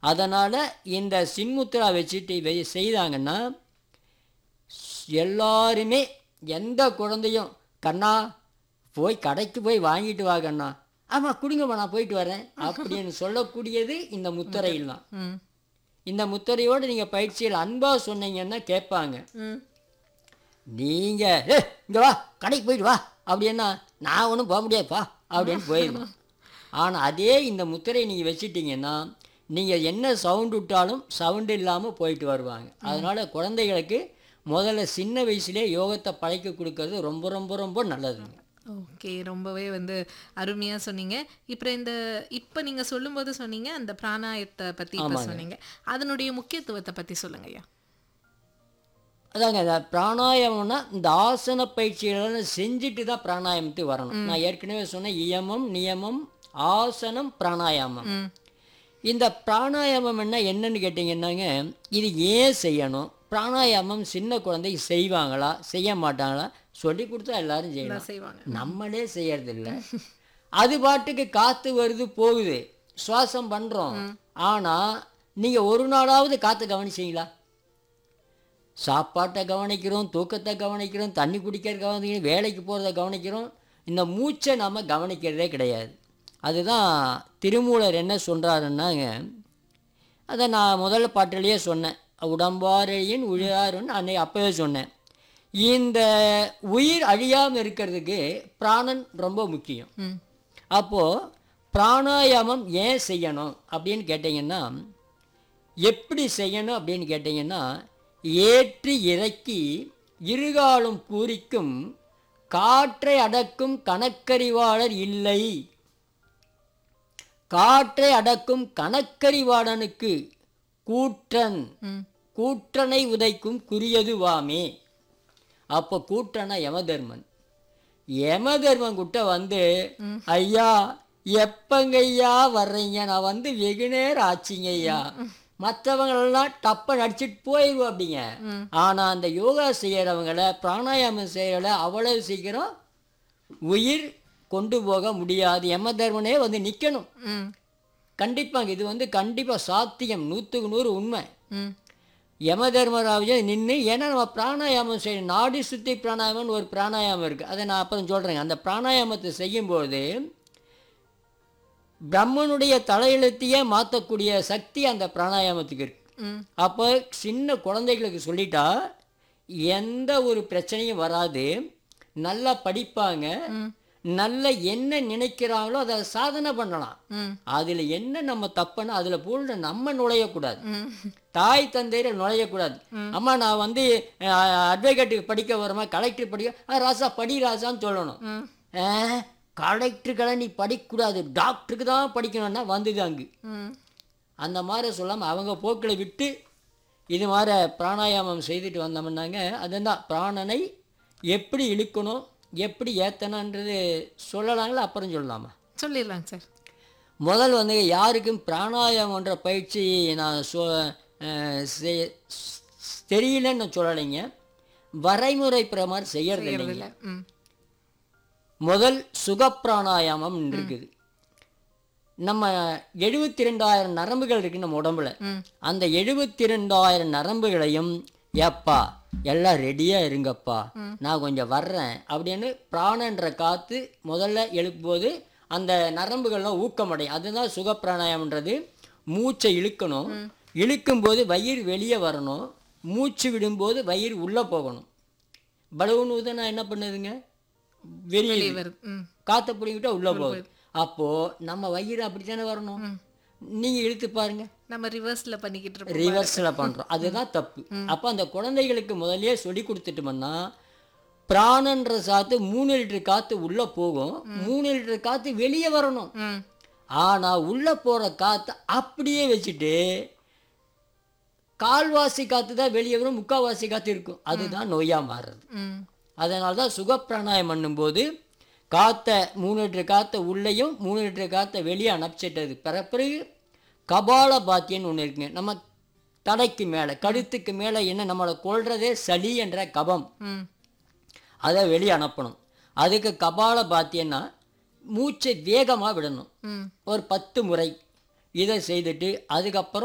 அதனால் இந்த சின்முத்ரா வச்சுட்டு வெ- செய்தாங்கன்னா ஸ்- எல்லாருமே எந்த குழந்தையும் கண்ணா போய் கடைக்கு போய் வாங்கிட்டு வா கண்ணா ஆமாம் கொடுங்கம்மா நான் போயிட்டு வரேன் அப்படின்னு சொல்லக்கூடியது இந்த முத்திரையில் தான் ம் இந்த முத்திரையோடு நீங்கள் பயிற்சியில் அன்பாக சொன்னீங்கன்னா கேட்பாங்க ம் நீங்கள் ஏ இங்கே வா கடைக்கு போயிட்டு வா அப்படின்னா நான் ஒன்றும் போக முடியாதுப்பா அப்படின்னு போயிடுவேன் ஆனால் அதே இந்த முத்திரையை நீங்கள் வச்சிட்டிங்கன்னா நீங்கள் என்ன சவுண்டு விட்டாலும் சவுண்டு இல்லாமல் போயிட்டு வருவாங்க அதனால் குழந்தைகளுக்கு முதல்ல சின்ன வயசுலேயே யோகத்தை பழக்கி கொடுக்கறது ரொம்ப ரொம்ப ரொம்ப நல்லதுங்க ஓகே ரொம்பவே வந்து அருமையாக சொன்னீங்க இப்போ இந்த இப்போ நீங்கள் சொல்லும்போது சொன்னீங்க அந்த பிராணாயத்தை பற்றி இப்போ சொன்னீங்க அதனுடைய முக்கியத்துவத்தை பற்றி சொல்லுங்க ஐயா அதாங்க இந்த பிராணாயாமம்னா இந்த ஆசன பயிற்சிகளெல்லாம் செஞ்சுட்டு தான் பிராணாயாமத்துக்கு வரணும் நான் ஏற்கனவே சொன்னேன் இயமம் நியமம் ஆசனம் பிராணாயாமம் ம் இந்த பிராணாயாமம் என்ன என்னன்னு கேட்டிங்கன்னாங்க இது ஏன் செய்யணும் பிராணாயாமம் சின்ன குழந்தை செய்வாங்களா செய்ய மாட்டாங்களா சொல்லி கொடுத்தா எல்லாரும் செய்யலாம் எல்லாம் செய்வாங்க நம்மளே செய்யறதில்ல அது பாட்டுக்கு காற்று வருது போகுது சுவாசம் பண்ணுறோம் ஆனால் நீங்கள் ஒரு நாளாவது காற்று கவனிச்சீங்களா சாப்பாட்டை கவனிக்கிறோம் தூக்கத்தை கவனிக்கிறோம் தண்ணி குடிக்கிறத கவனிக்கிறோம் வேலைக்கு போகிறத கவனிக்கிறோம் இந்த மூச்சை நம்ம கவனிக்கிறதே கிடையாது அதுதான் திருமூலர் என்ன சொல்கிறாருன்னாங்க அதை நான் முதல்ல பாட்டிலேயே சொன்னேன் உடம்பாரையின் உழியாருன்னு அன்னைக்கு அப்போவே சொன்னேன் இந்த உயிர் அழியாமல் இருக்கிறதுக்கு பிராணன் ரொம்ப முக்கியம் ம் அப்போது பிராணாயாமம் ஏன் செய்யணும் அப்படின்னு கேட்டிங்கன்னா எப்படி செய்யணும் அப்படின்னு கேட்டிங்கன்னா ஏற்றி இறக்கி இருகாலும் பூரிக்கும் காற்றை அடக்கும் கணக்கறிவாளர் இல்லை காற்றை அடக்கும் கணக்கறிவாளனுக்கு கூற்றன் ம் கூற்றனை உதைக்கும் குறியதுவாமே அப்போ கூற்றனா யமதர்மன் யமதர்மன் கிட்ட வந்து ஐயா எப்பங்கய்யா வர்றீங்க நான் வந்து வெகு நேரம் ஆச்சுங்க ஐயா மற்றவங்களெல்லாம் டப்பை நடிச்சிட்டு போயிடுவோம் அப்படிங்க ஆனால் அந்த யோகா செய்கிறவங்கள பிராணாயாமம் செய்கிறவங்கள அவ்வளவு சீக்கிரம் உயிர் கொண்டு போக முடியாது யமதர்மனே வந்து நிற்கணும் ம் கண்டிப்பாங்க இது வந்து கண்டிப்பாக சாத்தியம் நூற்றுக்கு நூறு உண்மை ம் யம தர்மராஜன் நின்று ஏன்னா நம்ம பிராணாயாமம் செய்யணும் நாடி சுத்தி பிராணாயாமம்னு ஒரு பிராணாயாமம் இருக்குது அதை நான் அப்புறம் சொல்கிறேங்க அந்த பிராணாயாமத்தை செய்யும்போது பிரம்மனுடைய தலையெழுத்தையே மாற்றக்கூடிய சக்தி அந்த பிராணாயாமத்துக்கு இருக்கு ம் அப்போ சின்ன குழந்தைகளுக்கு சொல்லிட்டா எந்த ஒரு பிரச்சனையும் வராது நல்லா படிப்பாங்க நல்ல என்ன நினைக்கிறாங்களோ அதை சாதனை பண்ணலாம் ம் அதில் என்ன நம்ம தப்புன்னா அதில் பூல்ல நம்ம நுழையக்கூடாது ம் தாய் தந்தையர் நுழையக்கூடாது அம்மா நான் வந்து அட்வொகேட்டுக்கு படிக்க வரமா கலெக்டர் படிக்க "ஆ, ராசா படி ராசான்னு சொல்லணும் ம் ஆ, கலெக்டருக்கெல்லாம் நீ படிக்கக்கூடாது டாக்டருக்கு தான் படிக்கணும்னா வந்தது அங்கு ம் அந்த மாதிரி சொல்லாமல் அவங்க போக்கில் விட்டு இது மாதிரி பிராணாயாமம் செய்துட்டு வந்தோம்னாங்க அதுதான் பிராணனை எப்படி இழுக்கணும் எப்படி ஏற்றணுன்றது சொல்லலாங்களா அப்புறம் சொல்லலாமா சொல்லிடலாங்க சார் முதல் வந்து யாருக்கும் பிராணாயாமன்ற பயிற்சி நான் சொ அஹ் செய்- ஸ்- தெரியலன்னு நான் சொல்லலைங்க வரைமுறை பிரமாணம் செய்யறது இல்லைங்க இல்ல ம் முதல் சுகப்பிராணாயாமம் இருக்குது நம்ம எழுபத்தி ரெண்டாயிரம் நரம்புகள் இருக்கு நம்ம உடம்புல ம் அந்த எழுபத்தி ரெண்டாயிரம் நரம்புகளையும் ஏப்பா எல்லாம் ரெடியாக இருங்கப்பா நான் கொஞ்சம் வர்றேன் அப்படின்னு பிராணன்ற காற்று முதல்ல எழுப்பும்போது அந்த நரம்புகள்லாம் ஊக்கமடையும் அதுதான் சுகப்பிராணாயம்ன்றது மூச்சை இழுக்கணும் இழுக்கும்போது வயிறு வெளியே வரணும் மூச்சு விடும்போது வயிறு உள்ளே போகணும் பலூன் ஊதுனா என்ன பண்ணுதுங்க வெளியே வெளியே வருது ம் காற்றை பிடிங்கிட்டா உள்ளே போகுது அப்போது நம்ம வயிறு அப்படித்தானே வரணும் நீங்கள் இழுத்து பாருங்க நம்ம ரிவர்ஸ்ல பண்ணிக்கிட்டு இருப்போம் ரிவர்ஸில் பண்ணுறோம் அதுதான் தப்பு அப்போ அந்த குழந்தைகளுக்கு முதல்லயே சொல்லி கொடுத்துட்டோம்னா பிராணன்ற சாத்து மூணு லிட்டர் காற்று உள்ளே போகும் மூணு லிட்டர் காற்று வெளியே வரணும் ம் ஆனால் உள்ளே போகிற காற்றை அப்படியே வச்சுட்டு கால்வாசி காற்று தான் வெளியே வரும் முக்கால்வாசி காற்று இருக்கும் அதுதான் நோயாக மாறுறது ம் அதனால தான் சுகப்பிராணாயம் பண்ணும்போது காற்றை மூணு லிட்டர் காற்றை உள்ளேயும் மூணு லிட்டர் காற்றை வெளியே அனுப்பிச்சிட்டது பிற பிறகு கபால பாத்தியன்னு ஒன்று இருக்குங்க நம்ம தலைக்கு மேலே கழுத்துக்கு மேலே என்ன நம்மளை கொள்றதே சளி என்ற கபம் ம் அதை வெளியே அனுப்பணும் அதுக்கு கபால பாத்தியன்னா மூச்சை வேகமாக விடணும் ம் ஒரு பத்து முறை இதை செய்துட்டு அதுக்கப்புறம்